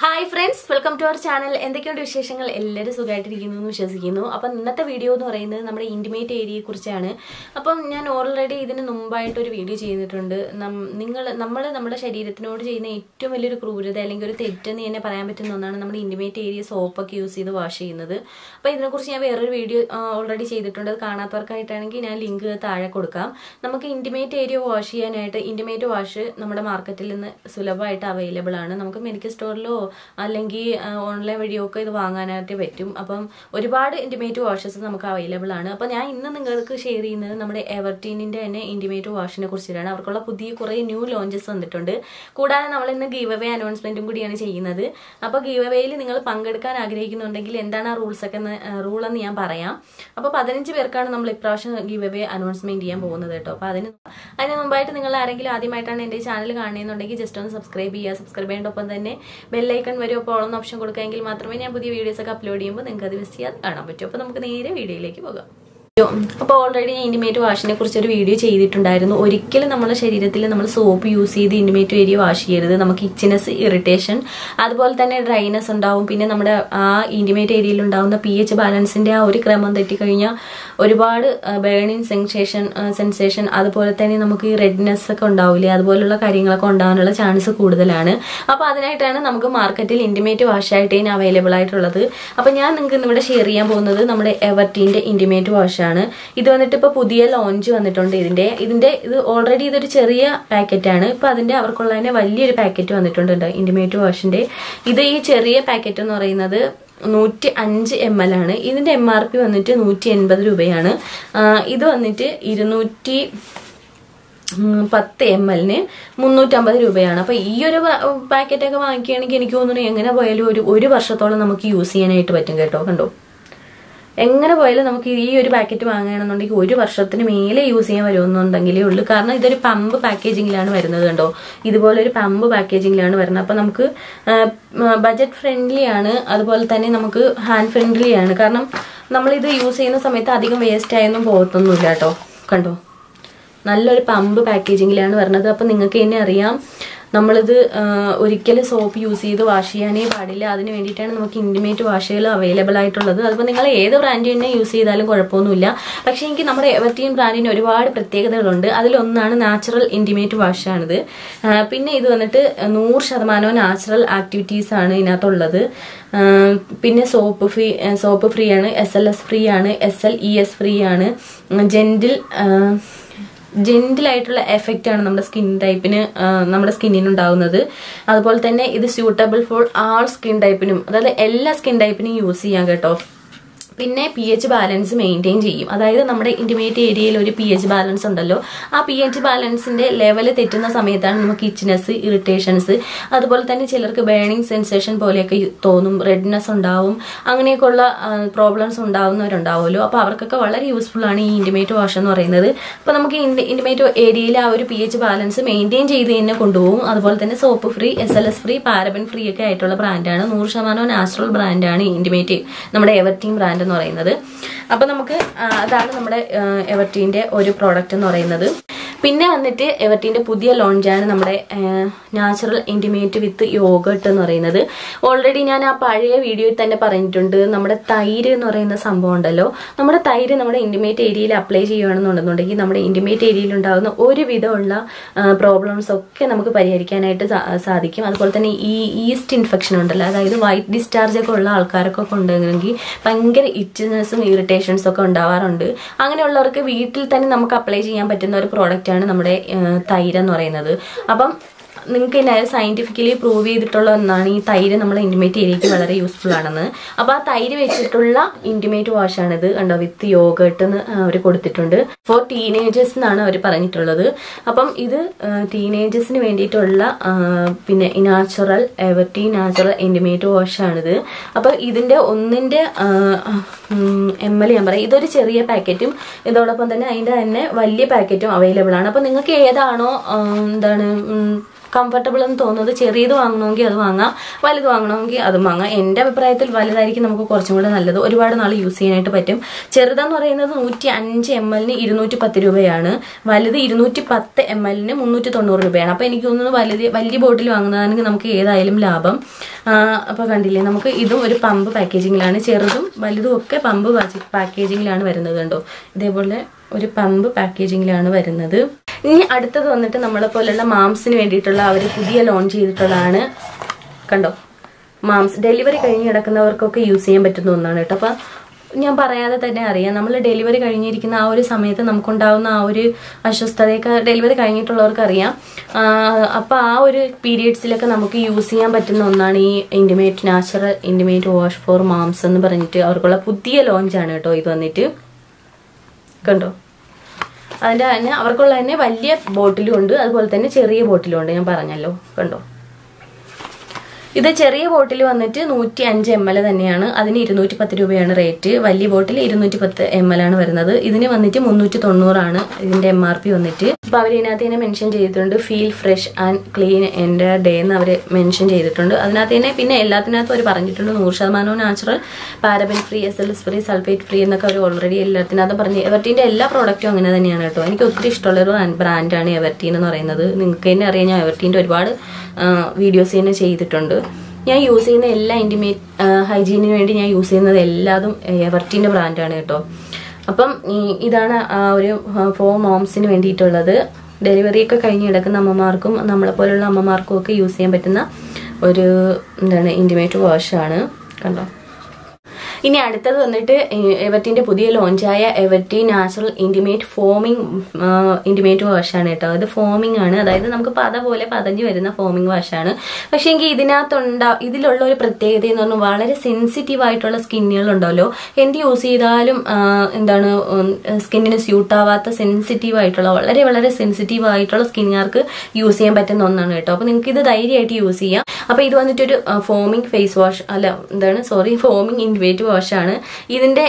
hi friends welcome to our channel എന്തൊക്കെയുണ്ട് വിശേഷങ്ങൾ എല്ലാവരും സുഖമായിട്ടിരിക്കുന്നു എന്ന് വിശ്വസിക്കുന്നു അപ്പം ഇന്നത്തെ വീഡിയോ എന്ന് പറയുന്നത് നമ്മുടെ ഇൻറ്റിമേറ്റ് ഏരിയയെ കുറിച്ചാണ് അപ്പം ഞാൻ ഓൾറെഡി ഇതിന് മുമ്പായിട്ട് ഒരു വീഡിയോ ചെയ്തിട്ടുണ്ട് നിങ്ങൾ നമ്മൾ നമ്മുടെ ശരീരത്തിനോട് ചെയ്യുന്ന ഏറ്റവും വലിയൊരു ക്രൂരത അല്ലെങ്കിൽ ഒരു തെറ്റെന്ന് തന്നെ പറയാൻ പറ്റുന്ന ഒന്നാണ് നമ്മുടെ ഇൻറ്റിമേറ്റ് ഏരിയ സോപ്പൊക്കെ യൂസ് ചെയ്ത് വാഷ് ചെയ്യുന്നത് അപ്പോൾ ഇതിനെക്കുറിച്ച് ഞാൻ വേറൊരു വീഡിയോ ഓൾറെഡി ചെയ്തിട്ടുണ്ട് അത് കാണാത്തവർക്കായിട്ടാണെങ്കിൽ ഞാൻ ലിങ്ക് താഴെ കൊടുക്കാം നമുക്ക് ഇൻറ്റിമേറ്റ് ഏരിയ വാഷ് ചെയ്യാനായിട്ട് ഇൻറ്റിമേറ്റ് വാഷ് നമ്മുടെ മാർക്കറ്റിൽ നിന്ന് സുലഭമായിട്ട് അവൈലബിൾ ആണ് നമുക്ക് മെഡിക്കൽ സ്റ്റോറിലോ അല്ലെങ്കിൽ ഓൺലൈൻ വഴിയോ ഒക്കെ ഇത് വാങ്ങാനായിട്ട് പറ്റും അപ്പം ഒരുപാട് ഇൻറ്റിമേറ്റ് വാഷസ് നമുക്ക് അവൈലബിൾ ആണ് അപ്പം ഞാൻ ഇന്ന് നിങ്ങൾക്ക് ഷെയർ ചെയ്യുന്നത് നമ്മുടെ എവർട്ടീനിൻ്റെ തന്നെ ഇൻറ്റിമേറ്റ് വാഷിനെ കുറിച്ചിട്ടാണ് അവർക്കുള്ള പുതിയ കുറേ ന്യൂ ലോഞ്ചസ് വന്നിട്ടുണ്ട് കൂടാതെ നമ്മൾ ഇന്ന് ഗീവ് അവേ അനൗൺസ്മെൻറ്റും കൂടിയാണ് ചെയ്യുന്നത് അപ്പോൾ ഗീവ് അവേയിൽ നിങ്ങൾ പങ്കെടുക്കാൻ ആഗ്രഹിക്കുന്നുണ്ടെങ്കിൽ എന്താണ് ആ റൂൾസ് ഒക്കെ റൂൾ എന്ന് ഞാൻ പറയാം അപ്പോൾ പതിനഞ്ച് പേർക്കാണ് നമ്മൾ ഇപ്രാവശ്യം ഗീവ് അവേ അനൗൺസ്മെന്റ് ചെയ്യാൻ പോകുന്നത് കേട്ടോ അപ്പോൾ അതിന് അതിന് മുമ്പായിട്ട് നിങ്ങൾ ആരെങ്കിലും ആദ്യമായിട്ടാണ് എൻ്റെ ചാനൽ കാണുന്നതെന്നുണ്ടെങ്കിൽ ജസ്റ്റ് ഒന്ന് സബ്സ്ക്രൈബ് ചെയ്യുക സബ്സ്ക്രൈബ് ചെയ്യേണ്ട ഒപ്പം തന്നെ ബെല്ലൈക്കൺ വരും അപ്പോൾ ഓളം ഓപ്ഷൻ കൊടുക്കാമെങ്കിൽ മാത്രമേ ഞാൻ പുതിയ വീഡിയോസ് ഒക്കെ അപ്ലോഡ് ചെയ്യുമ്പോൾ നിങ്ങൾക്ക് അത് മിസ് ചെയ്യാതെ കാണാൻ പറ്റും അപ്പോൾ നമുക്ക് നേരെ വീഡിയോയിലേക്ക് പോകാം അപ്പോൾ ഓൾറെഡി ഞാൻ ഇൻറ്റിമേറ്റ് വാഷിനെ കുറിച്ച് ഒരു വീഡിയോ ചെയ്തിട്ടുണ്ടായിരുന്നു ഒരിക്കലും നമ്മുടെ ശരീരത്തിൽ നമ്മൾ സോപ്പ് യൂസ് ചെയ്ത് ഇൻറ്റിമേറ്റ് ഏരിയ വാഷ് ചെയ്യരുത് നമുക്ക് ഇച്ചിനെസ് ഇറിറ്റേഷൻ അതുപോലെ തന്നെ ഡ്രൈനെസ് ഉണ്ടാവും പിന്നെ നമ്മുടെ ആ ഇൻറ്റിമേറ്റ് ഏരിയയിൽ ഉണ്ടാകുന്ന പി എച്ച് ബാലൻസിന്റെ ആ ഒരു ക്രമം തെറ്റിക്കഴിഞ്ഞാൽ ഒരുപാട് ബേണിങ് സെൻസേഷൻ സെൻസേഷൻ അതുപോലെ തന്നെ നമുക്ക് ഈ റെഡ്നെസ് ഒക്കെ ഉണ്ടാവില്ലേ അതുപോലുള്ള കാര്യങ്ങളൊക്കെ ഉണ്ടാകാനുള്ള ചാൻസ് കൂടുതലാണ് അപ്പോൾ അതിനായിട്ടാണ് നമുക്ക് മാർക്കറ്റിൽ ഇൻറ്റിമേറ്റ് വാഷായിട്ട് ഇതിന് അവൈലബിൾ ആയിട്ടുള്ളത് അപ്പോൾ ഞാൻ നിങ്ങൾക്ക് ഇന്നിവിടെ ഷെയർ ചെയ്യാൻ പോകുന്നത് നമ്മുടെ എവർട്ടീൻ്റെ ഇൻറ്റിമേറ്റ് വാഷ് ആണ് ഇത് വന്നിട്ട് ഇപ്പോൾ പുതിയ ലോഞ്ച് വന്നിട്ടുണ്ട് ഇതിന്റെ ഇതിന്റെ ഇത് ഓൾറെഡി ഇതൊരു ചെറിയ പാക്കറ്റ് ആണ് ഇപ്പൊ അതിന്റെ അവർക്കുള്ള തന്നെ വലിയൊരു പാക്കറ്റ് വന്നിട്ടുണ്ട് ഇന്റിമേറ്റ് വാഷിന്റെ ഇത് ഈ ചെറിയ പാക്കറ്റ് എന്ന് പറയുന്നത് നൂറ്റി അഞ്ച് എം എൽ ആണ് ഇതിന്റെ എം ആർ പി വന്നിട്ട് നൂറ്റി എൺപത് രൂപയാണ് ഇത് വന്നിട്ട് ഇരുന്നൂറ്റി പത്ത് എം എല്ലിന് മുന്നൂറ്റമ്പത് രൂപയാണ് അപ്പോൾ ഈ ഒരു പാക്കറ്റൊക്കെ വാങ്ങിക്കുകയാണെങ്കിൽ എനിക്ക് തോന്നുന്നു എങ്ങനെ പോയാലും ഒരു ഒരു വർഷത്തോളം നമുക്ക് യൂസ് ചെയ്യാനായിട്ട് പറ്റും കേട്ടോ കണ്ടോ എങ്ങനെ പോയാലും നമുക്ക് ഈ ഒരു പാക്കറ്റ് വാങ്ങുകയാണെന്നുണ്ടെങ്കിൽ ഒരു വർഷത്തിന് മേലെ യൂസ് ചെയ്യാൻ വരുമെന്നുണ്ടെങ്കിലേ ഉള്ളൂ കാരണം ഇതൊരു പമ്പ് പാക്കേജിങ്ങിലാണ് വരുന്നത് കണ്ടോ ഇതുപോലെ ഒരു പമ്പ് പാക്കേജിങ്ങിലാണ് വരുന്നത് അപ്പം നമുക്ക് ബജറ്റ് ഫ്രണ്ട്ലി ആണ് അതുപോലെ തന്നെ നമുക്ക് ഹാൻഡ് ഫ്രണ്ട്ലി ആണ് കാരണം നമ്മളിത് യൂസ് ചെയ്യുന്ന സമയത്ത് അധികം വേസ്റ്റ് ആയൊന്നും പോകത്തൊന്നുമില്ല കേട്ടോ കണ്ടോ നല്ലൊരു പമ്പ് പാക്കേജിങ്ങിലാണ് വരുന്നത് അപ്പം നിങ്ങൾക്ക് തന്നെ അറിയാം നമ്മളിത് ഒരിക്കലും സോപ്പ് യൂസ് ചെയ്ത് വാഷ് ചെയ്യാനേ പാടില്ല അതിന് വേണ്ടിയിട്ടാണ് നമുക്ക് ഇൻറ്റിമേറ്റ് വാഷുകൾ അവൈലബിൾ ആയിട്ടുള്ളത് അതിപ്പോൾ നിങ്ങൾ ഏത് ബ്രാൻഡ് തന്നെ യൂസ് ചെയ്താലും കുഴപ്പമൊന്നുമില്ല പക്ഷേ എനിക്ക് നമ്മുടെ എവർട്ടീൻ ബ്രാൻഡിന് ഒരുപാട് പ്രത്യേകതകളുണ്ട് അതിലൊന്നാണ് നാച്ചുറൽ ഇൻറ്റിമേറ്റ് വാഷാണിത് പിന്നെ ഇത് വന്നിട്ട് നൂറ് ശതമാനവും നാച്ചുറൽ ആക്ടിവിറ്റീസ് ആണ് ഇതിനകത്തുള്ളത് പിന്നെ സോപ്പ് ഫ്രീ സോപ്പ് ഫ്രീ ആണ് എസ് എൽ എസ് ഫ്രീ ആണ് S L E S free ആണ് ജെന്റിൽ ജെന്റിലായിട്ടുള്ള എഫക്റ്റ് ആണ് നമ്മുടെ സ്കിൻ ടൈപ്പിന് നമ്മുടെ സ്കിന്നിന് ഉണ്ടാകുന്നത് അതുപോലെ തന്നെ ഇത് സ്യൂട്ടബിൾ ഫോർ ആൾ സ്കിൻ ടൈപ്പിനും അതായത് എല്ലാ സ്കിൻ ടൈപ്പിനും യൂസ് ചെയ്യാം കേട്ടോ പിന്നെ പി എച്ച് ബാലൻസ് മെയിൻറ്റെയിൻ ചെയ്യും അതായത് നമ്മുടെ ഇൻറ്റിമേറ്റ് ഏരിയയിൽ ഒരു പി എച്ച് ബാലൻസ് ഉണ്ടല്ലോ ആ പി എച്ച് ബാലൻസിന്റെ ലെവൽ തെറ്റുന്ന സമയത്താണ് നമുക്ക് ഇച്ച്നെസ് ഇറിറ്റേഷൻസ് അതുപോലെ തന്നെ ചിലർക്ക് ബേണിംഗ് സെൻസേഷൻ പോലെയൊക്കെ തോന്നും റെഡ്നെസ് ഉണ്ടാവും അങ്ങനെയൊക്കെയുള്ള പ്രോബ്ലംസ് ഉണ്ടാവുന്നവരുണ്ടാവുമല്ലോ അപ്പോൾ അവർക്കൊക്കെ വളരെ യൂസ്ഫുൾ ആണ് ഈ ഇൻറ്റിമേറ്റ് വാഷ് എന്ന് പറയുന്നത് അപ്പോൾ നമുക്ക് ഇൻറ്റിമേറ്റ് ഏരിയയിൽ ആ ഒരു പി എച്ച് ബാലൻസ് മെയിൻറ്റെയിൻ ചെയ്ത് തന്നെ കൊണ്ടുപോകും അതുപോലെ തന്നെ soap free S L S free paraben free ഒക്കെ ആയിട്ടുള്ള ബ്രാൻഡാണ് നൂറ് ശതമാനം നാച്ചുറൽ ബ്രാൻഡാണ് ഇൻറ്റിമേറ്റ് നമ്മുടെ എവർട്ടീൻ ബ്രാൻഡ് എന്ന് പറയുന്നത് അപ്പോൾ നമുക്ക് അതാണ് നമ്മുടെ എവർട്ടീൻ്റെ ഒരു പ്രോഡക്റ്റ് എന്ന് പറയുന്നത് പിന്നെ വന്നിട്ട് എവർട്ടീൻ്റെ പുതിയ ലോഞ്ചാണ് നമ്മുടെ നാച്ചുറൽ ഇൻറ്റിമേറ്റ് വിത്ത് യോഗട്ട് എന്ന് പറയുന്നത് ഓൾറെഡി ഞാൻ ആ പഴയ വീഡിയോയിൽ തന്നെ പറഞ്ഞിട്ടുണ്ട് നമ്മുടെ തൈര് എന്ന് പറയുന്ന സംഭവം ഉണ്ടല്ലോ നമ്മുടെ തൈര് നമ്മുടെ ഇൻറ്റിമേറ്റ് ഏരിയയിൽ അപ്ലൈ ചെയ്യുകയാണെന്നുണ്ടെന്നുണ്ടെങ്കിൽ നമ്മുടെ ഇൻറ്റിമേറ്റ് ഏരിയയിൽ ഉണ്ടാകുന്ന ഒരുവിധമുള്ള പ്രോബ്ലംസ് ഒക്കെ നമുക്ക് പരിഹരിക്കാനായിട്ട് സാധിക്കും അതുപോലെ തന്നെ ഈ ഈസ്റ്റ് ഇൻഫെക്ഷൻ ഉണ്ടല്ലോ അതായത് വൈറ്റ് ഡിസ്ചാർജ് ഒക്കെ ഉള്ള ആൾക്കാരൊക്കെ ഉണ്ടെങ്കിൽ ഭയങ്കര ഇച്ചിനെസ്സും ഇറിറ്റേഷൻസും ഒക്കെ ഉണ്ടാവാറുണ്ട് അങ്ങനെയുള്ളവർക്ക് വീട്ടിൽ തന്നെ നമുക്ക് അപ്ലൈ ചെയ്യാൻ പറ്റുന്ന ഒരു പ്രോഡക്റ്റ് ആണ് നമ്മുടെ തൈര് എന്ന് പറയുന്നത് അപ്പം നിങ്ങൾക്ക് തന്നെ സയന്റിഫിക്കലി പ്രൂവ് ചെയ്തിട്ടുള്ള ഒന്നാണ് ഈ തൈര് നമ്മുടെ ഇൻറ്റിമേറ്റ് ഏരിയയ്ക്ക് വളരെ യൂസ്ഫുൾ ആണെന്ന് അപ്പോൾ ആ തൈര് വെച്ചിട്ടുള്ള ഇൻറ്റിമേറ്റ് വാഷ് ആണിത് കണ്ടോ വിത്ത് യോഗട്ട് എന്ന് അവർ കൊടുത്തിട്ടുണ്ട് ഫോർ ടീനേജേഴ്സ് എന്നാണ് അവർ പറഞ്ഞിട്ടുള്ളത് അപ്പം ഇത് ടീനേജേഴ്സിന് വേണ്ടിയിട്ടുള്ള പിന്നെ natural Everteen natural intimate wash ആണിത് അപ്പോൾ ഇതിന്റെ ഒന്നിന്റെ എം എൽ ഞാൻ പറയാം ഇതൊരു ചെറിയ പാക്കറ്റും ഇതോടൊപ്പം തന്നെ അതിന്റെ തന്നെ വലിയ പാക്കറ്റും അവൈലബിൾ ആണ് അപ്പോൾ നിങ്ങൾക്ക് ഏതാണോ എന്താണ് കംഫർട്ടബിൾ എന്ന് തോന്നുന്നത് ചെറിയത് വാങ്ങണമെങ്കിൽ അത് വാങ്ങാം വലുത് വാങ്ങണമെങ്കിൽ അതും വാങ്ങാം എൻ്റെ അഭിപ്രായത്തിൽ വലുതായിരിക്കും നമുക്ക് കുറച്ചും കൂടെ നല്ലത് ഒരുപാട് നാൾ യൂസ് ചെയ്യാനായിട്ട് പറ്റും ചെറുതെന്ന് പറയുന്നത് നൂറ്റി അഞ്ച് എം എല്ലിന് ഇരുന്നൂറ്റി പത്ത് രൂപയാണ് വലുത് ഇരുന്നൂറ്റി പത്ത് എം എല്ലിന് മുന്നൂറ്റി തൊണ്ണൂറ് രൂപയാണ് അപ്പോൾ എനിക്ക് തോന്നുന്നു വലുത് വലിയ ബോട്ടിൽ വാങ്ങുന്നതാണെങ്കിൽ നമുക്ക് ഏതായാലും ലാഭം അപ്പോൾ കണ്ടില്ലേ നമുക്ക് ഇതും ഒരു പമ്പ് പാക്കേജിങ്ങിലാണ് ചെറുതും വലുതും ഒക്കെ പമ്പ് പാക്കേജിങ്ങിലാണ് വരുന്നത് കണ്ടോ ഇതേപോലെ ഒരു പമ്പ് പാക്കേജിങ്ങിലാണ് വരുന്നത് ഇനി അടുത്തത് വന്നിട്ട് നമ്മളെ പോലുള്ള മാംസിന് വേണ്ടിയിട്ടുള്ള അവർ പുതിയ ലോഞ്ച് ചെയ്തിട്ടുള്ളതാണ് കണ്ടോ മാംസ് ഡെലിവറി കഴിഞ്ഞ് കിടക്കുന്നവർക്കൊക്കെ യൂസ് ചെയ്യാൻ പറ്റുന്ന ഒന്നാണ് കേട്ടോ അപ്പം ഞാൻ പറയാതെ തന്നെ അറിയാം നമ്മൾ ഡെലിവറി കഴിഞ്ഞിരിക്കുന്ന ആ ഒരു സമയത്ത് നമുക്കുണ്ടാവുന്ന ആ ഒരു അസ്വസ്ഥതയൊക്കെ ഡെലിവറി കഴിഞ്ഞിട്ടുള്ളവർക്ക് അറിയാം അപ്പോൾ ആ ഒരു പീരീഡ്സിലൊക്കെ നമുക്ക് യൂസ് ചെയ്യാൻ പറ്റുന്ന ഒന്നാണ് ഈ intimate natural intimate wash for moms എന്ന് പറഞ്ഞിട്ട് അവർക്കുള്ള പുതിയ ലോഞ്ചാണ് കേട്ടോ ഇത് വന്നിട്ട് കണ്ടോ അതിൻ്റെ തന്നെ അവർക്കുള്ള തന്നെ വലിയ ബോട്ടിലും ഉണ്ട് അതുപോലെ തന്നെ ചെറിയ ബോട്ടിലും ഉണ്ട് ഞാൻ പറഞ്ഞല്ലോ കണ്ടോ ഇത് ചെറിയ ബോട്ടിൽ വന്നിട്ട് നൂറ്റി അഞ്ച് എം എൽ തന്നെയാണ് അതിന് ഇരുന്നൂറ്റി പത്ത് രൂപയാണ് റേറ്റ് വലിയ ബോട്ടിൽ ഇരുന്നൂറ്റി പത്ത് എം എൽ ആണ് വരുന്നത് ഇതിന് വന്നിട്ട് മുന്നൂറ്റി തൊണ്ണൂറാണ് ഇതിന്റെ എം ആർ പി വന്നിട്ട് അപ്പൊ അവർ ഇതിനകത്ത് തന്നെ മെൻഷൻ ചെയ്തിട്ടുണ്ട് ഫീൽ ഫ്രഷ് ആൻഡ് ക്ലീൻ എൻ്റെ ഡേ എന്ന് അവർ മെൻഷൻ ചെയ്തിട്ടുണ്ട് അതിനകത്ത് തന്നെ പിന്നെ എല്ലാത്തിനകത്തും അവർ പറഞ്ഞിട്ടുണ്ട് നൂറ് ശതമാനവും natural paraben free S L S free sulphate free എന്നൊക്കെ അവർ ഓൾറെഡി എല്ലാത്തിനകത്തും പറഞ്ഞു എവർട്ടീൻ്റെ എല്ലാ പ്രോഡക്റ്റും അങ്ങനെ തന്നെയാണ് കേട്ടോ എനിക്ക് ഒത്തിരി ഇഷ്ടമുള്ള ഒരു ബ്രാൻഡാണ് എവർട്ടീൻ എന്ന് പറയുന്നത് നിങ്ങൾക്ക് തന്നെ അറിയാം ഞാൻ എവർട്ടീൻ്റെ ഒരുപാട് വീഡിയോസ് തന്നെ ചെയ്തിട്ടുണ്ട് ഞാൻ യൂസ് ചെയ്യുന്ന എല്ലാ ഇൻറ്റിമേറ്റ് ഹൈജീനിന് വേണ്ടി ഞാൻ യൂസ് ചെയ്യുന്നത് എല്ലാതും എവർട്ടീൻ്റെ ബ്രാൻഡാണ് കേട്ടോ അപ്പം ഇതാണ് ആ ഒരു ഫോർ മോംസിന് വേണ്ടിയിട്ടുള്ളത് ഡെലിവറി ഒക്കെ കഴിഞ്ഞ് കിടക്കുന്ന അമ്മമാർക്കും നമ്മളെ പോലുള്ള അമ്മമാർക്കും ഒക്കെ യൂസ് ചെയ്യാൻ പറ്റുന്ന ഒരു എന്താണ് ഇൻറ്റിമേറ്റ് വാഷാണ് കണ്ടോ ഇനി അടുത്തത് വന്നിട്ട് എവർട്ടിന്റെ പുതിയ ലോഞ്ചായ Everteen natural intimate foaming intimate വാഷാണ് കേട്ടോ ഇത് ഫോമിംഗ് ആണ് അതായത് നമുക്ക് പത പോലെ പതഞ്ഞു വരുന്ന ഫോമിംഗ് വാഷാണ് പക്ഷേ എങ്കിൽ ഇതിനകത്തുണ്ടാ ഇതിലുള്ള ഒരു പ്രത്യേകത എന്ന് പറഞ്ഞാൽ വളരെ സെൻസിറ്റീവ് ആയിട്ടുള്ള സ്കിന്നുകൾ ഉണ്ടല്ലോ എന്ത് യൂസ് ചെയ്താലും എന്താണ് സ്കിന്നിന് സ്യൂട്ട് ആവാത്ത സെൻസിറ്റീവ് ആയിട്ടുള്ള വളരെ വളരെ സെൻസിറ്റീവ് ആയിട്ടുള്ള സ്കിന്നുകാർക്ക് യൂസ് ചെയ്യാൻ പറ്റുന്ന ഒന്നാണ് കേട്ടോ അപ്പോൾ നിങ്ങൾക്ക് ഇത് ധൈര്യമായിട്ട് യൂസ് ചെയ്യാം അപ്പോൾ ഇത് വന്നിട്ടൊരു ഫോമിംഗ് ഫേസ് വാഷ് അല്ല എന്താണ് സോറി ഫോമിംഗ് ഇൻവേറ്റ് വാഷാണ് ഇതിന്റെ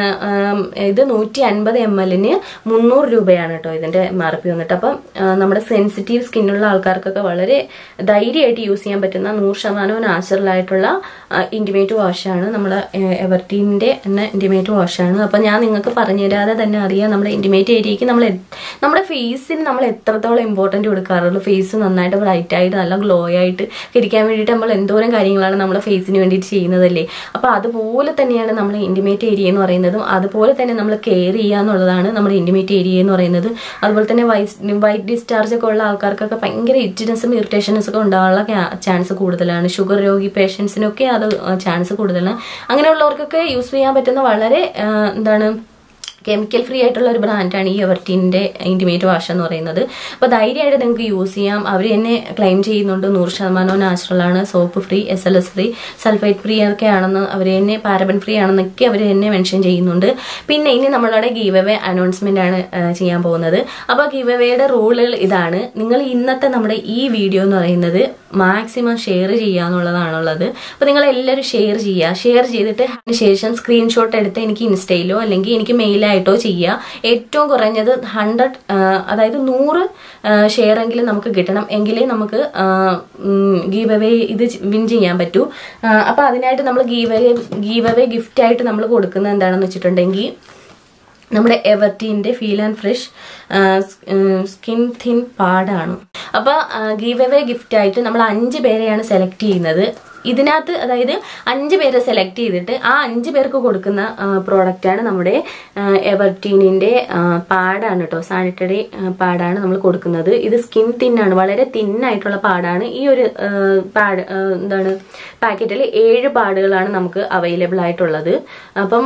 ഇത് നൂറ്റി അൻപത് എം എല്ലിന് മുന്നൂറ് രൂപയാണ് കേട്ടോ ഇതിന്റെ എം ആർ പി വന്നിട്ട് അപ്പം നമ്മുടെ സെൻസിറ്റീവ് സ്കിന്നുള്ള ആൾക്കാർക്കൊക്കെ വളരെ ധൈര്യമായിട്ട് യൂസ് ചെയ്യാൻ പറ്റുന്ന നൂറ് ശതമാനവും നാച്ചുറൽ ആയിട്ടുള്ള ഇന്റിമേറ്റ് വാഷാണ് നമ്മുടെ എവർട്ടീൻ്റെ എന്ന ഇന്റിമേറ്റ് വാഷാണ് അപ്പം ഞാൻ നിങ്ങൾക്ക് പറഞ്ഞു തരാതെ തന്നെ അറിയാം നമ്മുടെ ഇന്റിമേറ്റ് ഏരിയയ്ക്ക് നമ്മൾ നമ്മുടെ ഫേസിന് നമ്മൾ എത്രത്തോളം ഇമ്പോർട്ടൻറ്റ് കൊടുക്കാറുള്ളൂ ഫേസ് നന്നായിട്ട് ബ്രൈറ്റ് ആയിട്ട് നല്ല ഗ്ലോ ആയിട്ട് ഇരിക്കാൻ വേണ്ടിയിട്ട് നമ്മൾ എന്തോരം കാര്യങ്ങളാണ് നമ്മുടെ ഫേസിന് വേണ്ടിയിട്ട് ചെയ്യുന്നതല്ലേ അപ്പോൾ അതുപോലെ തന്നെയാണ് നമ്മൾ ഇൻറ്റിമേറ്റ് ഏരിയ എന്ന് പറയുന്നതും അതുപോലെ തന്നെ നമ്മൾ കെയർ ചെയ്യുക എന്നുള്ളതാണ് നമ്മുടെ ഇൻറ്റിമേറ്റ് ഏരിയ എന്ന് പറയുന്നത് അതുപോലെ തന്നെ വൈറ്റ് വൈറ്റ് ഡിസ്ചാർജ് ഒക്കെ ഉള്ള ആൾക്കാർക്കൊക്കെ ഭയങ്കര ഇറ്റിനെസ്സും ഇറിറ്റേഷൻസും ഒക്കെ ഉണ്ടാകാനുള്ള ചാൻസ് കൂടുതലാണ് ഷുഗർ രോഗി പേഷ്യൻസിനൊക്കെ അത് ചാൻസ് കൂടുതലാണ് അങ്ങനെയുള്ളവർക്കൊക്കെ യൂസ് ചെയ്യാൻ പറ്റുന്ന വളരെ എന്താണ് കെമിക്കൽ ഫ്രീ ആയിട്ടുള്ള ഒരു ബ്രാൻഡാണ് ഈ എവർട്ടീൻ്റെ ഇൻറ്റിമേറ്റ് വാഷ് എന്ന് പറയുന്നത് അപ്പോൾ ധൈര്യമായിട്ട് നിങ്ങൾക്ക് യൂസ് ചെയ്യാം അവർ തന്നെ ക്ലെയിം ചെയ്യുന്നുണ്ട് നൂറ് ശതമാനവും നാച്ചുറലാണ് soap free S L S free sulphate free ഒക്കെ ആണെന്ന് അവർ തന്നെ പാരബൻ ഫ്രീ ആണെന്നൊക്കെ അവർ തന്നെ മെൻഷൻ ചെയ്യുന്നുണ്ട് പിന്നെ ഇനി നമ്മളുടെ ഗീവ് അവേ അനൗൺസ്മെന്റ് ആണ് ചെയ്യാൻ പോകുന്നത് അപ്പോൾ ഗീവ് അവേയുടെ റൂളുകൾ ഇതാണ് നിങ്ങൾ ഇന്നത്തെ നമ്മുടെ ഈ വീഡിയോ എന്ന് പറയുന്നത് മാക്സിമം ഷെയർ ചെയ്യുക എന്നുള്ളതാണുള്ളത് അപ്പോൾ നിങ്ങൾ എല്ലാവരും ഷെയർ ചെയ്യുക ഷെയർ ചെയ്തിട്ട് അതിന് ശേഷം സ്ക്രീൻഷോട്ട് എടുത്ത് എനിക്ക് ഇൻസ്റ്റയിലോ അല്ലെങ്കിൽ എനിക്ക് മെയിലായിട്ടോ ചെയ്യുക ഏറ്റവും കുറഞ്ഞത് ഹൺഡ്രഡ് അതായത് നൂറ് ഷെയർ എങ്കിലും നമുക്ക് കിട്ടണം എങ്കിലേ നമുക്ക് ഗീവ് അവേ ഇത് വിൻ ചെയ്യാൻ പറ്റൂ അപ്പോൾ അതിനായിട്ട് നമ്മൾ give away give away gift ആയിട്ട് നമ്മൾ കൊടുക്കുന്നത് എന്താണെന്ന് വെച്ചിട്ടുണ്ടെങ്കിൽ നമ്മുടെ എവർട്ടീൻ്റെ feel and fresh skin thin പാഡാണ് അപ്പോൾ ഗീവ് അവേ ഗിഫ്റ്റ് ആയിട്ട് നമ്മൾ അഞ്ച് പേരെയാണ് സെലക്ട് ചെയ്യുന്നത് ഇതിനകത്ത് അതായത് അഞ്ച് പേരെ സെലക്ട് ചെയ്തിട്ട് ആ അഞ്ച് പേർക്ക് കൊടുക്കുന്ന പ്രോഡക്റ്റാണ് നമ്മുടെ എവർട്ടീനിൻ്റെ പാഡാണ് കേട്ടോ സാനിറ്ററി പാഡാണ് നമ്മൾ കൊടുക്കുന്നത് ഇത് സ്കിൻ തിന്നാണ് വളരെ തിന്നായിട്ടുള്ള പാഡാണ് ഈ ഒരു പാഡ് എന്താണ് പാക്കറ്റിൽ ഏഴ് പാഡുകളാണ് നമുക്ക് അവൈലബിൾ ആയിട്ടുള്ളത് അപ്പം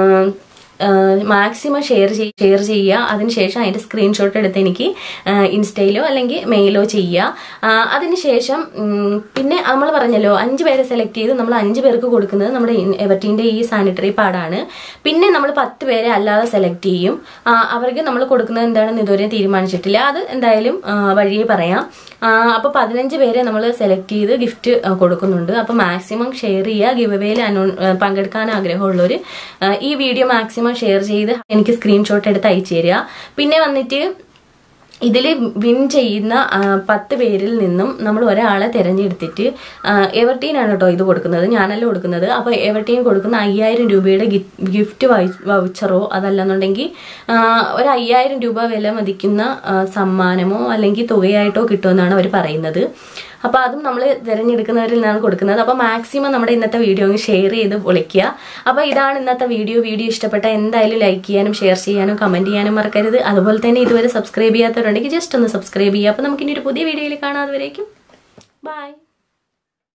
മാക്സിമം ഷെയർ ഷെയർ ചെയ്യുക അതിനുശേഷം അതിൻ്റെ സ്ക്രീൻഷോട്ട് എടുത്ത് എനിക്ക് ഇൻസ്റ്റയിലോ അല്ലെങ്കിൽ മെയിലോ ചെയ്യുക അതിനുശേഷം പിന്നെ നമ്മൾ പറഞ്ഞല്ലോ അഞ്ച് പേരെ സെലക്ട് ചെയ്ത് നമ്മൾ അഞ്ച് പേർക്ക് കൊടുക്കുന്നത് നമ്മുടെ എവർട്ടീൻ്റെ ഈ സാനിറ്ററി പാഡാണ് പിന്നെ നമ്മൾ പത്ത് പേരെ അല്ലാതെ സെലക്ട് ചെയ്യും അവർക്ക് നമ്മൾ കൊടുക്കുന്നത് എന്താണെന്ന് ഇതുവരെ തീരുമാനിച്ചിട്ടില്ല അത് എന്തായാലും വഴിയെ പറയാം അപ്പോൾ പതിനഞ്ച് പേരെ നമ്മൾ സെലക്ട് ചെയ്ത് ഗിഫ്റ്റ് കൊടുക്കുന്നുണ്ട് അപ്പോൾ മാക്സിമം ഷെയർ ചെയ്യുക ഗിവ് അവേയിൽ അനൗ പങ്കെടുക്കാൻ ആഗ്രഹമുള്ളവർ ഈ വീഡിയോ മാക്സിമം ഷെയർ ചെയ്ത് എനിക്ക് സ്ക്രീൻഷോട്ട് എടുത്ത് അയച്ചു തരിക പിന്നെ വന്നിട്ട് ഇതിൽ വിൻ ചെയ്യുന്ന ആ, പത്ത് പേരിൽ നിന്നും നമ്മൾ ഒരാളെ തിരഞ്ഞെടുത്തിട്ട് എവർട്ടീനാണ് കേട്ടോ ഇത് കൊടുക്കുന്നത് ഞാനല്ല കൊടുക്കുന്നത് അപ്പോൾ എവർട്ടീൻ കൊടുക്കുന്ന അയ്യായിരം രൂപയുടെ ഗിഫ്റ്റ് വൗച്ചറോ അതല്ലെന്നുണ്ടെങ്കിൽ ആ, ഒരു അയ്യായിരം രൂപ വില മതിക്കുന്ന ആ, സമ്മാനമോ അല്ലെങ്കിൽ തുകയായിട്ടോ കിട്ടുമെന്നാണ് അവർ പറയുന്നത് അപ്പോൾ അതും നമ്മൾ തിരഞ്ഞെടുക്കുന്നവരിൽ നിന്നാണ് കൊടുക്കുന്നത് അപ്പോൾ മാക്സിമം നമ്മുടെ ഇന്നത്തെ വീഡിയോ അങ്ങ് ഷെയർ ചെയ്ത് പൊളിക്കുക അപ്പോൾ ഇതാണ് ഇന്നത്തെ വീഡിയോ വീഡിയോ ഇഷ്ടപ്പെട്ട എന്തായാലും ലൈക്ക് ചെയ്യാനും ഷെയർ ചെയ്യാനും കമൻറ്റ് ചെയ്യാനും മറക്കരുത് അതുപോലെ തന്നെ ഇതുവരെ സബ്സ്ക്രൈബ് ചെയ്യാത്തവരുണ്ടെങ്കിൽ ജസ്റ്റ് ഒന്ന് സബ്സ്ക്രൈബ് ചെയ്യുക അപ്പോൾ നമുക്കിനി ഒരു പുതിയ വീഡിയോയിൽ കാണാതെ വരേക്കും ബൈ